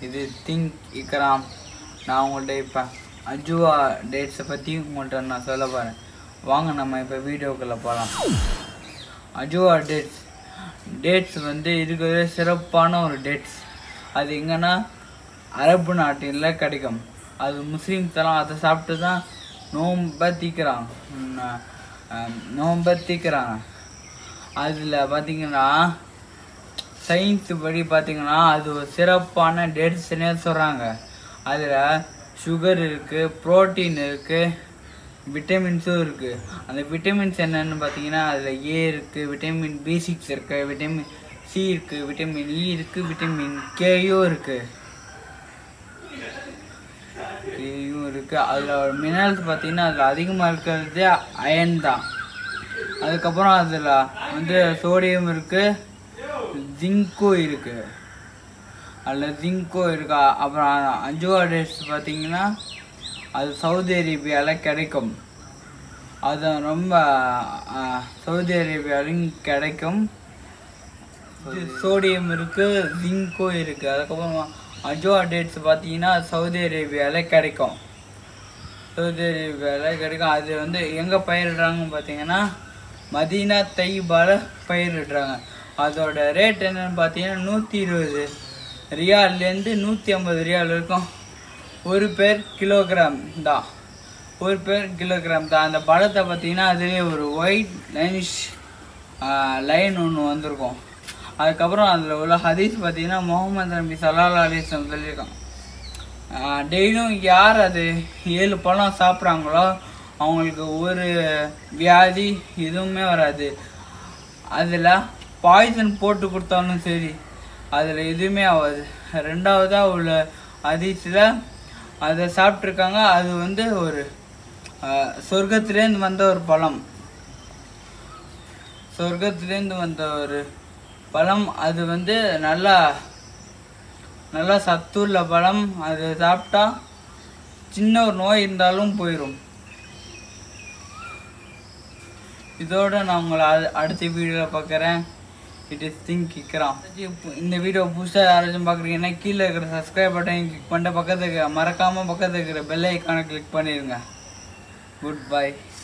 இது திங்க் இக்ராம் நான் உங்கள்கிட்ட இப்போ அஜுவா டேட்ஸை பற்றி உங்கள்கிட்ட நான் சொல்ல போகிறேன் வாங்க நம்ம இப்போ வீடியோக்குள்ளே போகலாம் அஜுவா டேட்ஸ் டேட்ஸ் வந்து இருக்கிறதே சிறப்பான ஒரு டேட்ஸ் அது எங்கன்னா அரபு நாட்டில் கிடைக்கும் அது முஸ்லீம்ஸ் எல்லாம் அதை சாப்பிட்டு தான் நோம்ப தீக்கிறாங்க உம், அஹ், நோம்ப தீக்கிறாங்க அதில் பார்த்தீங்கன்னா சயின்ஸ் படி பார்த்தீங்கன்னா அது ஒரு சிறப்பான டேட்ஸ்னே சொல்கிறாங்க அதில் சுகர் இருக்குது புரோட்டீன் இருக்குது விட்டமின்ஸும் இருக்குது அந்த விட்டமின்ஸ் என்னன்னு பார்த்தீங்கன்னா அதில் ஏ இருக்குது விட்டமின் பி சிக்ஸ் இருக்குது விட்டமின் சி இருக்குது விட்டமின் இ இருக்குது விட்டமின் கேயும் இருக்குது கேயும் இருக்குது அதில் மினரல்ஸ் பார்த்தீங்கன்னா அதில் அதிகமாக இருக்கிறது அயன் தான் அதுக்கப்புறம் அதில் வந்து சோடியம் இருக்குது ஜிங்க்கும் இருக்குது அதில் ஜிங்க்கும் இருக்கு அப்புறம் அஞ்சுவா டேட்ஸ் பார்த்தீங்கன்னா அது சவுதி அரேபியாவில் கிடைக்கும் அது ரொம்ப ஆ, சவுதி அரேபியாவிலும் கிடைக்கும் இது சோடியம் இருக்குது ஜிங்க்கும் இருக்குது அதுக்கப்புறம் அஜுவா டேட்ஸ் பார்த்தீங்கன்னா அது சவுதி அரேபியாவில் கிடைக்கும் சவுதி அரேபியாவில் கிடைக்கும் அது வந்து எங்கே பயிரிடுறாங்கன்னு பார்த்தீங்கன்னா மதீனா தைபால பயிரிடுறாங்க அதோட ரேட் என்னன்னு பார்த்தீங்கன்னா நூற்றி இருபது ரியால்லேருந்து நூற்றி ஐம்பது ரியால் இருக்கும் ஒரு பேர் கிலோகிராம் தான் ஒரு பேர் கிலோகிராம் தான் அந்த பழத்தை பார்த்தீங்கன்னா அதுலேயே ஒரு ஒயிட் லைனிஷ் லைன் ஒன்று வந்திருக்கும் அதுக்கப்புறம் அதில் உள்ள ஹதீஸ் பார்த்தீங்கன்னா முகமது நபி சல்லா அலிஸ்லம் சொல்லியிருக்காங்க டெய்லியும் யார் அது ஏழு பழம் சாப்பிட்றாங்களோ அவங்களுக்கு ஒரு வியாதி எதுவுமே வராது அதில் பாய்சன் போட்டு கொடுத்தாலும் சரி அதில் எதுவுமே ஆகாது ரெண்டாவதாக உள்ள அதிசயில் அதை சாப்பிட்ருக்காங்க அது வந்து ஒரு ஆஹ், சொர்க்கத்திலேருந்து வந்த ஒரு பழம் சொர்க்கத்திலேருந்து வந்த ஒரு பழம் அது வந்து நல்லா நல்லா சத்துள்ள பழம் அது சாப்பிட்டா சின்ன ஒரு நோய் இருந்தாலும் போயிடும் இதோட நான் உங்களை அடு- அடுத்த வீடியோவில் பார்க்குறேன் இட் இஸ் திங்க் கிக்கிறான் இந்த வீடியோ புதுசாக யாராச்சும் பார்க்குறீங்கன்னா கீழே இருக்கிற சப்ஸ்கிரைப் பட்டன் கிளிக் பண்ணிட்டு பக்கத்துக்கு மறக்காமல் பக்கத்துக்கு இருக்கிற பெல் ஐக்கானை கிளிக் பண்ணிடுங்க குட் பை